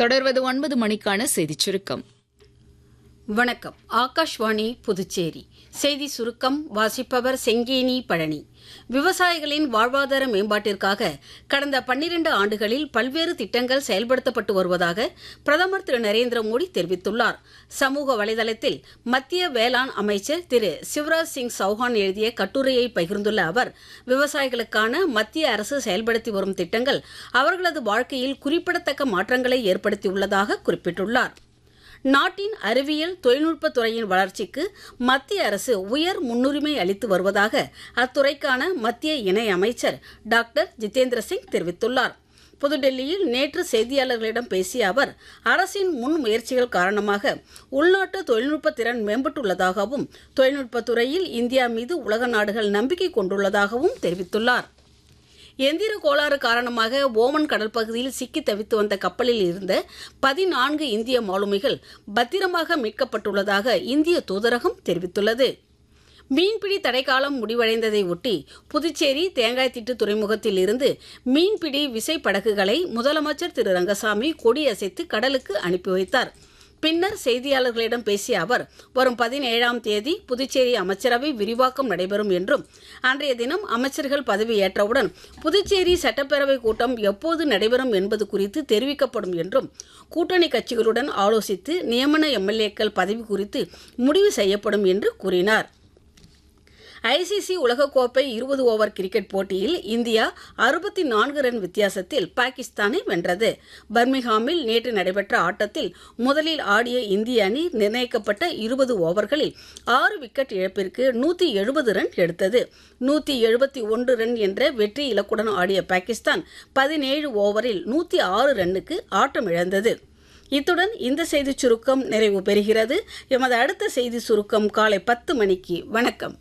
தொடர்வது ஒன்பது மணிக்கான செய்திச் சுருக்கம் வணக்கம் ஆகாஷ்வாணி புதுச்சேரி செய்தி சுருக்கம் வாசிப்பவர் செங்கேனி பழனி விவசாயிகளின் வாழ்வாதார மேம்பாட்டிற்காக கடந்த பன்னிரண்டு ஆண்டுகளில் பல்வேறு திட்டங்கள் செயல்படுத்தப்பட்டு வருவதாக பிரதமர் திரு நரேந்திர மோடி தெரிவித்துள்ளார் சமூக வலைதளத்தில் மத்திய வேளாண் அமைச்சர் திரு சிவராஜ் சிங் சௌஹான் எழுதிய கட்டுரையை பகிர்ந்துள்ள அவர் விவசாயிகளுக்கான மத்திய அரசு செயல்படுத்தி வரும் திட்டங்கள் அவர்களது வாழ்க்கையில் குறிப்பிடத்தக்க மாற்றங்களை ஏற்படுத்தியுள்ளதாக குறிப்பிட்டுள்ளார் நாட்டின் அறிவியல் தொழில்நுட்பத் துறையின் வளர்ச்சிக்கு மத்திய அரசு உயர் முன்னுரிமை அளித்து வருவதாக அத்துறைக்கான மத்திய இணை அமைச்சர் டாக்டர் ஜிதேந்திர சிங் தெரிவித்துள்ளார் புதுடெல்லியில் நேற்று செய்தியாளர்களிடம் பேசிய அவர் அரசின் முன் முயற்சிகள் காரணமாக உள்நாட்டு தொழில்நுட்ப திறன் மேம்பட்டுள்ளதாகவும் தொழில்நுட்பத் துறையில் இந்தியா மீது உலக நாடுகள் நம்பிக்கை கொண்டுள்ளதாகவும் தெரிவித்துள்ளார் எந்திர கோளாறு காரணமாக ஓமன் கடல் பகுதியில் சிக்கி தவித்து வந்த கப்பலில் இருந்த பதினான்கு இந்திய மாலுமிகள் பத்திரமாக மீட்கப்பட்டுள்ளதாக இந்திய தூதரகம் தெரிவித்துள்ளது மீன்பிடி தடைக்காலம் முடிவடைந்ததை ஒட்டி புதுச்சேரி தேங்காய்த்திட்டு துறைமுகத்தில் இருந்து மீன்பிடி விசை படகுகளை முதலமைச்சர் திரு ரங்கசாமி கொடியசைத்து கடலுக்கு அனுப்பி வைத்தார் பின்னர் செய்தியாளர்களிடம் பேசிய அவர் வரும் பதினேழாம் தேதி புதுச்சேரி அமைச்சரவை விரிவாக்கம் நடைபெறும் என்றும் அன்றைய தினம் அமைச்சர்கள் பதவியேற்றவுடன் புதுச்சேரி சட்டப்பேரவை கூட்டம் எப்போது நடைபெறும் என்பது குறித்து தெரிவிக்கப்படும் என்றும் கூட்டணி கட்சிகளுடன் ஆலோசித்து நியமன எம்எல்ஏக்கள் பதவி குறித்து முடிவு செய்யப்படும் என்று கூறினார் ஐசிசி உலகக்கோப்பை இருபது ஓவர் கிரிக்கெட் போட்டியில் இந்தியா அறுபத்தி நான்கு ரன் வித்தியாசத்தில் பாகிஸ்தானை வென்றது பர்மிங்ஹாமில் நேற்று நடைபெற்ற ஆட்டத்தில் முதலில் ஆடிய இந்திய அணி நிர்ணயிக்கப்பட்ட இருபது ஓவர்களில் ஆறு விக்கெட் இழப்பிற்கு நூற்றி எழுபது ரன் எடுத்தது நூற்றி எழுபத்தி ஒன்று ரன் என்ற வெற்றி இலக்குடன் ஆடிய பாகிஸ்தான் பதினேழு ஓவரில் நூற்றி ஆறு ரன்னுக்கு ஆட்டமிழந்தது இத்துடன் இந்த செய்திச் சுருக்கம் நிறைவு பெறுகிறது எமது அடுத்த செய்தி சுருக்கம் காலை பத்து மணிக்கு வணக்கம்